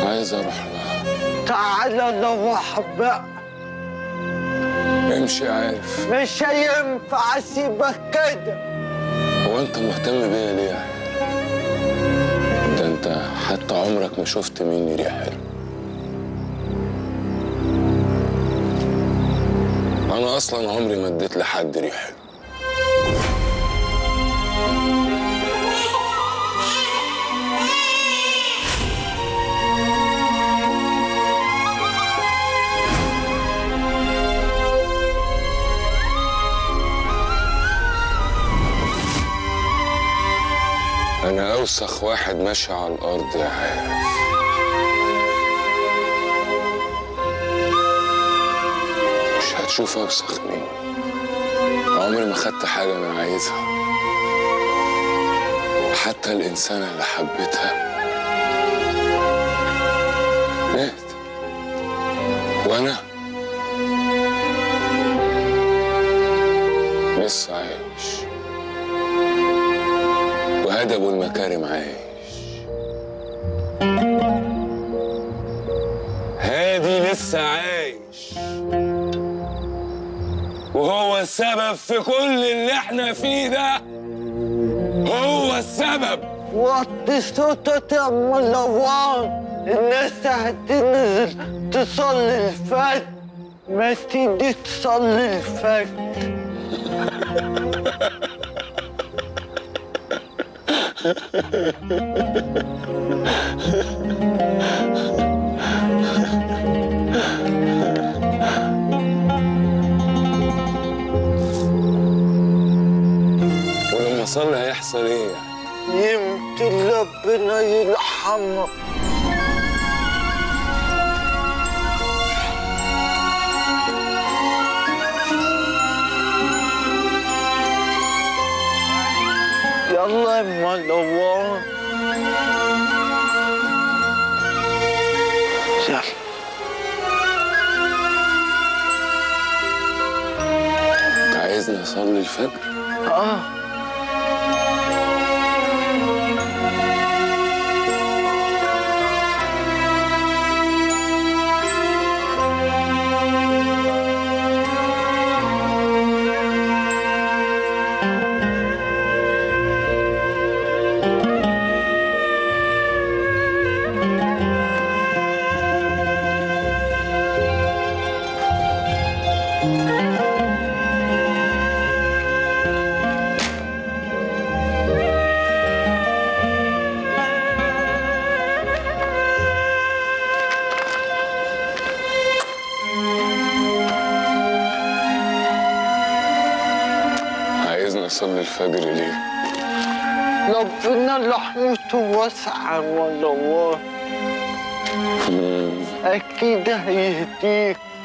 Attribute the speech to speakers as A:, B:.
A: عايز اروح لها
B: تعالى نروح بقى
A: امشي عارف
B: مش هينفع اسيبك كده
A: هو انت مهتم بيا ليه يا حلو؟ ده انت حتى عمرك ما شفت مني ريح حلو انا اصلا عمري ما اديت لحد ريح حلو انا اوسخ واحد ماشي على الارض يا عارف مش هتشوف اوسخ مني عمري ما خدت حاجه انا عايزها حتى الانسانه اللي حبيتها مات وانا لسه عايش وأدب والمكارم عايش هادي لسه عايش وهو السبب في كل اللي احنا فيه ده هو السبب
B: وطي صوتك يا ملوان الناس هتنزل تصلي الفجر ما تيجي تصلي الفجر
A: ولما اصلي هيحصل ايه يعني
B: يمكن ربنا يرحمك يلا يا ملوان يلا
A: انت عايزني اصلي الفجر
B: اه
A: عايزني اصلي الفجر ليه
B: ربنا رحمته واسعة يا ملوان
A: مم.
B: أكيد هيهديك